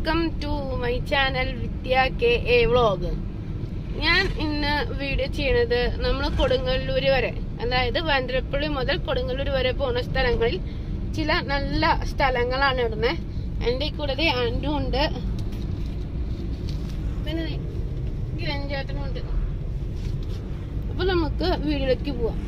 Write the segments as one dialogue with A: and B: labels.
A: Welcome to my channel Vidya K A vlog ഞാൻ ഇന്ന് video ചെയ്യണത് നമ്മൾ കൊടുങ്ങല്ലൂര് വരെ അതായത് വാന്ദ്രപ്പള്ളി മുതൽ കൊടുങ്ങല്ലൂർ വരെ പോകുന്ന സ്ഥലങ്ങളിൽ ചില നല്ല സ്ഥലങ്ങളാണ് ഇടുന്നത് എൻ്റെ കൂടെ ആൻഡും ഉണ്ട് പിന്നെ കിരൺചേട്ടനും ഉണ്ട് അപ്പൊ നമുക്ക് വീഡിയോയിലേക്ക് പോവാം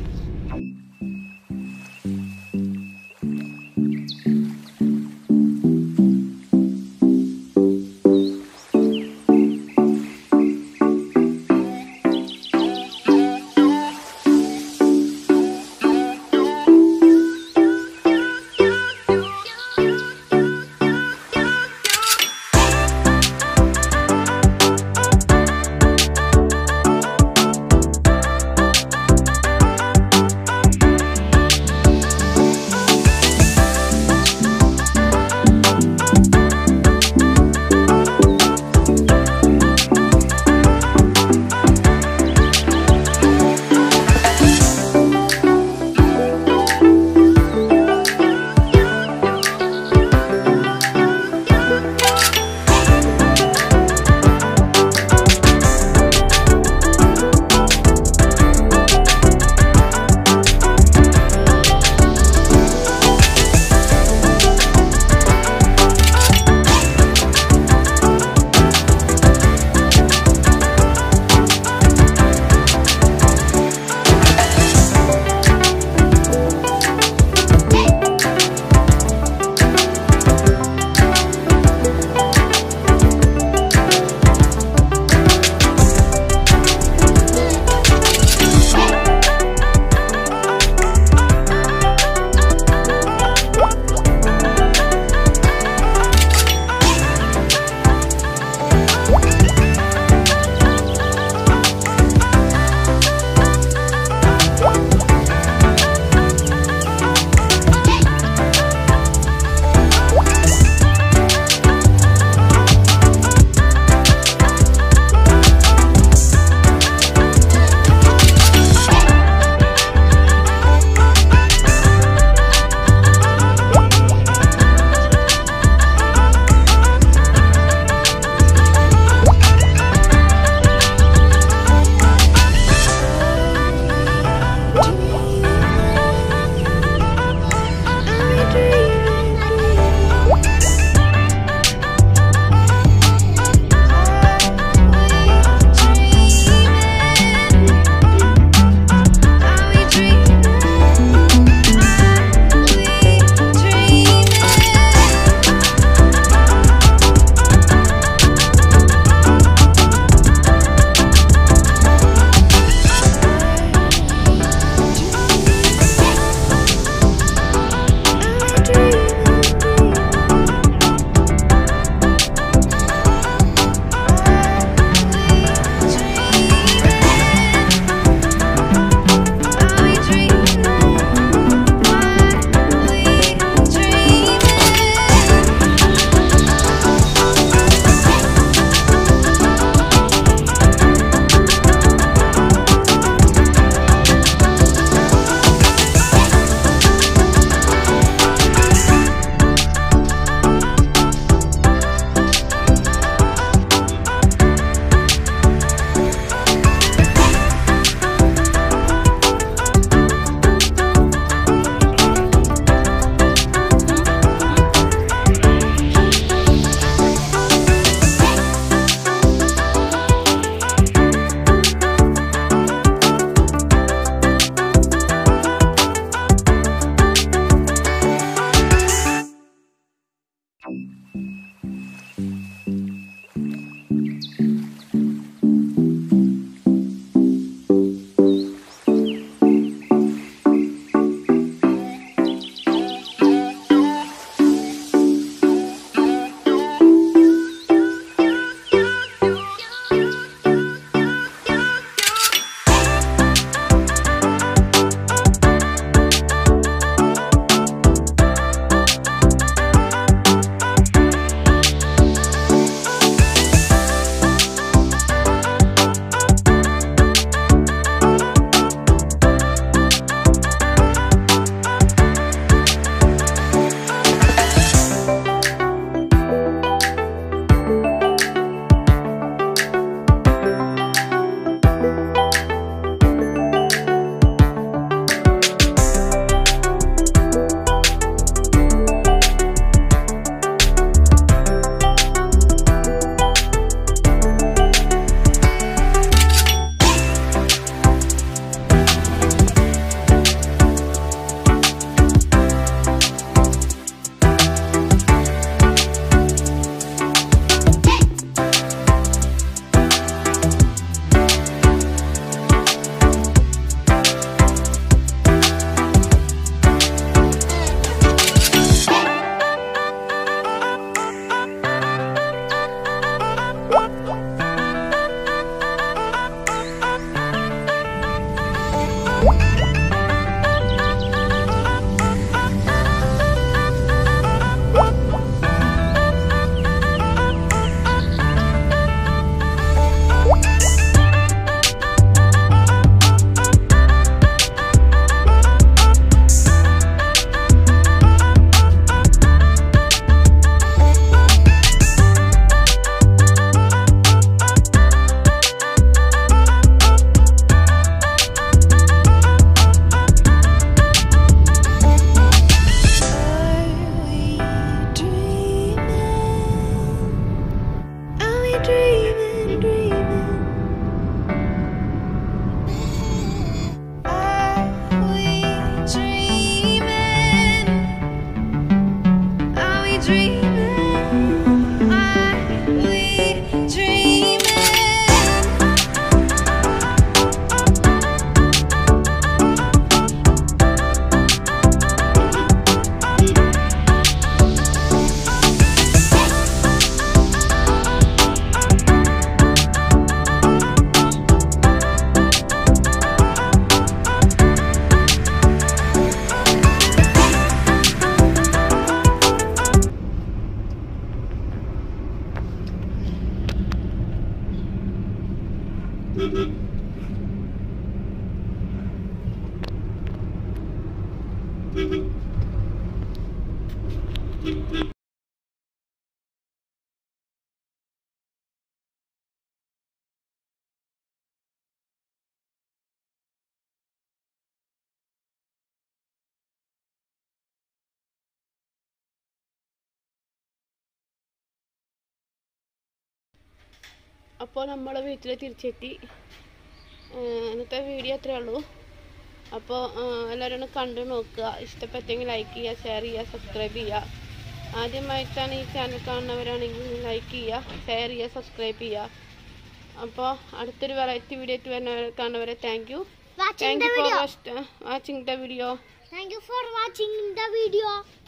A: അപ്പോൾ നമ്മൾ വീട്ടിൽ തിരിച്ചെത്തി ഏഹ് ഇന്നത്തെ വീഡിയോ അത്രേ ഉള്ളൂ അപ്പോൾ എല്ലാവരും ഒന്ന് കണ്ടു നോക്കുക ഇഷ്ടപ്പെട്ടെങ്കിൽ ലൈക്ക് ചെയ്യുക ഷെയർ ചെയ്യുക സബ്സ്ക്രൈബ് ചെയ്യുക ആദ്യമായിട്ടാണ് ഈ ചാനൽ കാണുന്നവരാണെങ്കിൽ ലൈക്ക് ചെയ്യുക ഷെയർ ചെയ്യുക സബ്സ്ക്രൈബ് ചെയ്യുക അപ്പോൾ അടുത്തൊരു വെറൈറ്റി വീഡിയോ ആയിട്ട് വരുന്നവരെ കാണുന്നവരെ thank you
B: Watching
A: thank
B: the
A: you for
B: video.
A: Watching the video
B: Thank you for watching the video.